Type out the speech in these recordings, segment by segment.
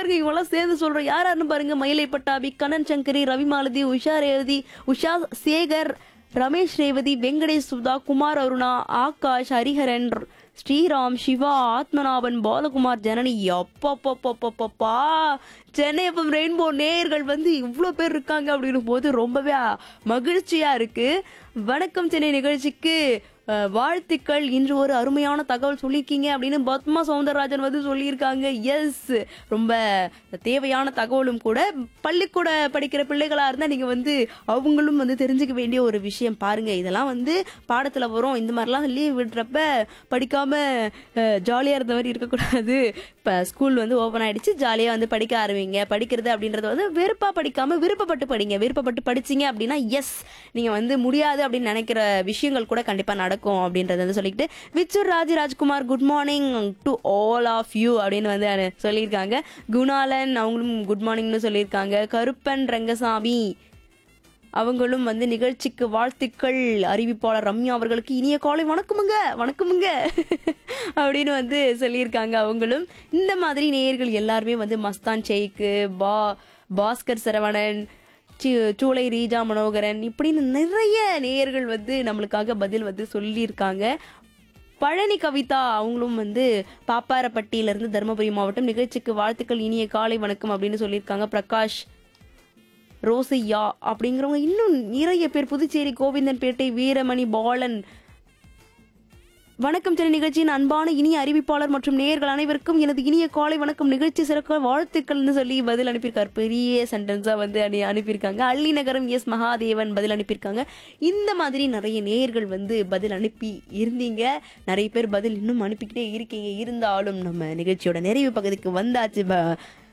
பாருங்க இவங்கெல்லாம் சேர்ந்து சொல்றோம் யார் யாருன்னு பாருங்க மயிலை பட்டாபி கண்ணன் சங்கரி ரவி மாலதி உஷா ரேவதி உஷா சேகர் ரமேஷ் ரேவதி வெங்கடேஷ் சுதா குமார் அருணா ஆகாஷ் ஹரிஹரன் ஸ்ரீராம் சிவா ஆத்மநாபன் பாலகுமார் ஜனனி அப்பப்பப்பப்பப்பா சென்னை எஃப்எம் ரெயின்போ நேயர்கள் வந்து இவ்வளோ பேர் இருக்காங்க அப்படின்னும் போது ரொம்பவே மகிழ்ச்சியா இருக்கு வணக்கம் சென்னை நிகழ்ச்சிக்கு அஹ், வாழ்த்துக்கள் இன்று ஒரு அருமையான தகவல் சொல்லியிருக்கீங்க அப்படின்னு பத்மா சவுந்தரராஜன் வந்து சொல்லியிருக்காங்க எஸ் ரொம்ப தேவையான தகவலும் கூட பள்ளிக்கூட படிக்கிற பிள்ளைகளா இருந்தா நீங்க வந்து அவங்களும் வந்து தெரிஞ்சுக்க வேண்டிய ஒரு விஷயம் பாருங்க இதெல்லாம் வந்து பாடத்துல வரும் இந்த மாதிரிலாம் லீவ் விடுறப்ப படிக்காம ஜாலியா இருந்த மாதிரி இருக்கக்கூடாது இப்ப ஸ்கூல் வந்து ஓபன் ஆயிடுச்சு ஜாலியா வந்து படிக்க ஆரம்பிங்க படிக்கிறது அப்படின்றது வந்து வெறுப்பா படிக்காம விருப்பப்பட்டு படிங்க விருப்பப்பட்டு படிச்சீங்க அப்படின்னா எஸ் நீங்க வந்து முடியாது அப்படின்னு நினைக்கிற விஷயங்கள் கூட கண்டிப்பா நடக்கும் அப்படின்றத வந்து சொல்லிக்கிட்டு Vichoor Raj Rajkumar good morning to all of you அப்படின்னு வந்து அனு- சொல்லியிருக்காங்க குணாலன் அவங்களும் குட் மார்னிங்னு சொல்லியிருக்காங்க கருப்பன் ரங்கசாமி அவங்களும் வந்து நிகழ்ச்சிக்கு வாழ்த்துக்கள் அறிவிப்பாளர் ரம்யா அவர்களுக்கு இனிய காலை வணக்கமுங்க வணக்கமுங்க அப்படின்னு வந்து சொல்லியிருக்காங்க அவங்களும் இந்த மாதிரி நேயர்கள் எல்லாருமே வந்து மஸ்தான் ஷெய்க்கு பா பாஸ்கர் சரவணன் சி- சூளை ரீஜா மனோகரன் இப்படின்னு நிறைய நேயர்கள் வந்து நம்மளுக்காக பதில் வந்து சொல்லியிருக்காங்க பழனி கவிதா அவங்களும் வந்து பாப்பாரப்பட்டியிலிருந்து தருமபுரி மாவட்டம் நிகழ்ச்சிக்கு வாழ்த்துக்கள் இனிய காலை வணக்கம் அப்படின்னு சொல்லியிருக்காங்க பிரகாஷ் ரோசையா அப்படிங்கிறவங்க இன்னும் நிறைய பேர் புதுச்சேரி கோவிந்தன்பேட்டை வீரமணி பாலன் வணக்கம் சென்னை நிகழ்ச்சியின் அன்பான இனிய அறிவிப்பாளர் மற்றும் நேயர்கள் அனைவருக்கும் எனது இனிய காலை வணக்கம் நிகழ்ச்சி சிறக்க வாழ்த்துக்கள்னு சொல்லி பதில் அனுப்பியிருக்காரு பெரிய சென்டென்ஸா வந்து அனு அனுப்பியிருக்காங்க அள்ளி நகரம் எஸ் மகாதேவன் பதில் அனுப்பியிருக்காங்க இந்த மாதிரி நிறைய நேயர்கள் வந்து பதில் அனுப்பி இருந்தீங்க நிறைய பேர் பதில் இன்னும் அனுப்பிக்கிட்டே இருக்கீங்க இருந்தாலும் நம்ம நிகழ்ச்சியோட நிறைவு பகுதிக்கு வந்தாச்சு ப-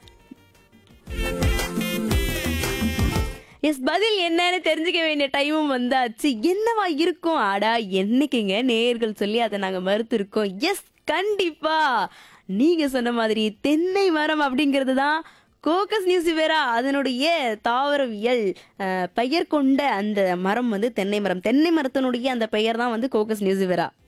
எஸ் பதில் என்னன்னு தெரிஞ்சுக்க வேண்டிய டைமும் வந்தாச்சு என்னவா இருக்கும் ஆடா என்னைக்குங்க நேர்கள் சொல்லி அதை நாங்க மறுத்திருக்கோம் எஸ் கண்டிப்பா நீங்க சொன்ன மாதிரி தென்னை மரம் அப்படிங்கிறது தான் கோகஸ் நியூசிவேரா அதனுடைய தாவரவியல் அஹ், பெயர் கொண்ட அந்த மரம் வந்து தென்னை மரம் தென்னை மரத்தினுடைய அந்த பெயர் தான் வந்து கோகஸ் நியூசிவேரா